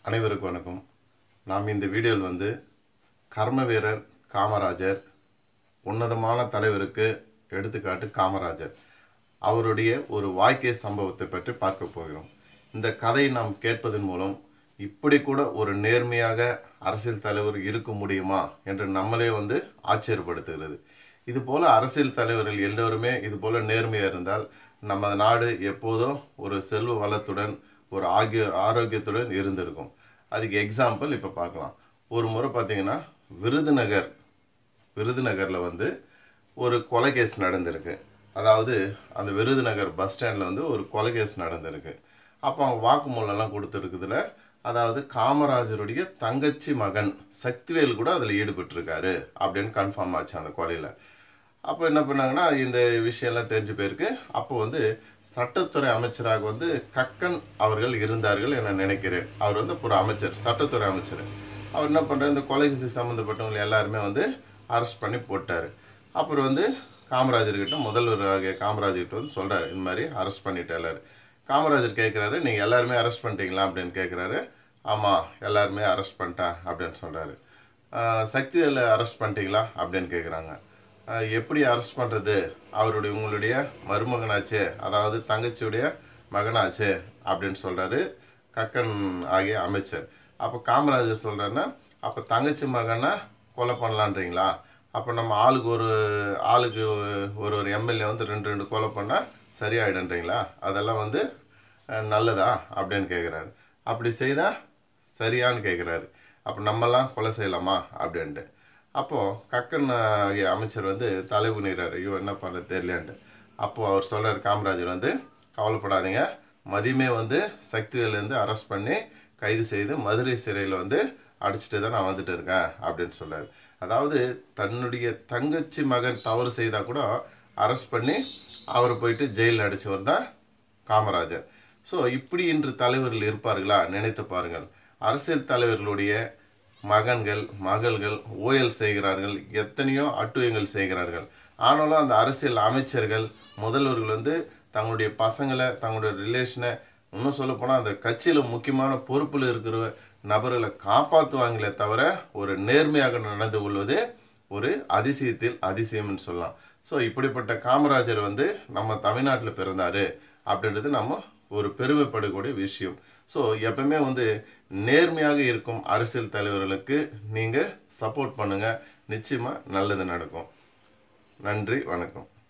அனைவருக்கும் வணக்கம் நாம் இந்த வீடியோவில் வந்து கர்ம வீரர் காமராஜர் உன்னதமான தலைவருக்கு எடுத்துக்காட்டு காமராஜர் அவருடைய ஒரு வாழ்க்கை சம்பவத்தை பற்றி பார்க்க போகிறோம் இந்த கதையை நாம் கேட்பதன் மூலம் இப்படி கூட ஒரு நேர்மையாக அரசியல் தலைவர் இருக்க முடியுமா என்று நம்மளே வந்து ஆச்சரியப்படுத்துகிறது இது போல அரசியல் தலைவர்கள் எல்லோருமே இது போல நேர்மையாக இருந்தால் நம்ம நாடு எப்போதும் ஒரு செல்வ வளத்துடன் ஒரு ஆகிய ஆரோக்கியத்துடன் இருந்திருக்கும் அதுக்கு எக்ஸாம்பிள் இப்போ பார்க்கலாம் ஒரு முறை பார்த்தீங்கன்னா விருதுநகர் விருதுநகரில் வந்து ஒரு கொலை கேஸ் நடந்திருக்கு அதாவது அந்த விருதுநகர் பஸ் ஸ்டாண்டில் வந்து ஒரு கொலை கேஸ் நடந்திருக்கு அப்போ அவங்க வாக்குமூலம்லாம் கொடுத்துருக்குதுல அதாவது காமராஜருடைய தங்கச்சி மகன் சக்திவேல் கூட அதில் ஈடுபட்டிருக்காரு அப்படின்னு கன்ஃபார்ம் ஆச்சு அந்த கொலையில் அப்போ என்ன பண்ணாங்கன்னா இந்த விஷயம்லாம் தெரிஞ்சு போயிருக்கு அப்போ வந்து சட்டத்துறை அமைச்சராக வந்து கக்கன் அவர்கள் இருந்தார்கள் என நினைக்கிறேன் அவர் வந்து ஒரு அமைச்சர் சட்டத்துறை அமைச்சர் அவர் என்ன பண்ணுறாரு இந்த கொலைக்கு சம்மந்தப்பட்டவங்க எல்லாருமே வந்து அரெஸ்ட் பண்ணி போட்டார் அப்புறம் வந்து காமராஜர்கிட்ட முதல்வர் ஆகிய காமராஜர்கிட்ட வந்து சொல்கிறாரு இந்த மாதிரி அரெஸ்ட் பண்ணிட்டு எல்லாரும் காமராஜர் கேட்குறாரு நீங்கள் எல்லாருமே அரெஸ்ட் பண்ணிட்டீங்களா அப்படின்னு கேட்குறாரு ஆமாம் எல்லாருமே அரெஸ்ட் பண்ணிட்டேன் அப்படின்னு சொல்கிறாரு சக்திவேலை அரெஸ்ட் பண்ணிட்டீங்களா அப்படின்னு கேட்குறாங்க ஆஹ் எப்படி அரெஸ்ட் பண்ணுறது அவருடைய உங்களுடைய மருமகனாச்சே அதாவது தங்கச்சியுடைய மகனாச்சே அப்படின்னு சொல்கிறாரு கக்கன் ஆகிய அமைச்சர் அப்போ காமராஜர் சொல்கிறாருன்னா அப்போ தங்கச்சி மகனை கொலை பண்ணலான்றீங்களா அப்போ நம்ம ஆளுக்கு ஒரு ஆளுக்கு ஒரு ஒரு எம்எல்ஏ வந்து ரெண்டு ரெண்டு கொலை பண்ணால் சரியாயிடுன்றீங்களா அதெல்லாம் வந்து அஹ், நல்லதா அப்படின்னு கேட்குறாரு அப்படி செய்தால் சரியான்னு கேட்குறாரு அப்போ நம்மலாம் கொலை செய்யலாமா அப்படின்ட்டு அப்போது கக்கன் ஆகிய அமைச்சர் வந்து தலை குனிறாரு ஐயோ என்ன பண்ணுறது தெரியலன்ட்டு அப்போது அவர் சொல்கிறார் காமராஜர் வந்து கவலைப்படாதீங்க மதியமே வந்து சக்திவேலேருந்து அரெஸ்ட் பண்ணி கைது செய்து மதுரை சிறையில் வந்து அடிச்சுட்டு தான் நான் வந்துட்டு இருக்கேன் அப்படின்னு சொல்றாரு அதாவது தன்னுடைய தங்கச்சி மகன் தவறு செய்தால் கூட அரெஸ்ட் பண்ணி அவரை போயிட்டு ஜெயிலில் அடித்தவர் தான் காமராஜர் ஸோ இப்படி இன்று தலைவர்கள் இருப்பார்களா நினைத்து பாருங்கள் அரசியல் தலைவர்களுடைய மகன்கள் மகள்கள் ஓயல் செய்கிறார்கள் எத்தனையோ அட்டுயங்கள் செய்கிறார்கள் ஆனாலும் அந்த அரசியல் அமைச்சர்கள் முதல்வர்கள் வந்து தங்களுடைய பசங்களை தங்களுடைய ரிலேஷனை இன்னும் சொல்லப்போனால் அந்த கட்சியில் முக்கியமான பொறுப்பில் இருக்கிற நபர்களை காப்பாற்றுவாங்களே தவிர ஒரு நேர்மையாக நடந்து கொள்வது ஒரு அதிசயத்தில் அதிசயம்னு சொல்லலாம் ஸோ இப்படிப்பட்ட காமராஜர் வந்து நம்ம தமிழ்நாட்டில் பிறந்தாரு அப்படின்றது நம்ம ஒரு பெருமைப்படக்கூடிய விஷயம் ஸோ எப்பவுமே வந்து நேர்மையாக இருக்கும் அரசியல் தலைவர்களுக்கு நீங்கள் சப்போர்ட் பண்ணுங்கள் நிச்சயமாக நல்லது நடக்கும் நன்றி வணக்கம்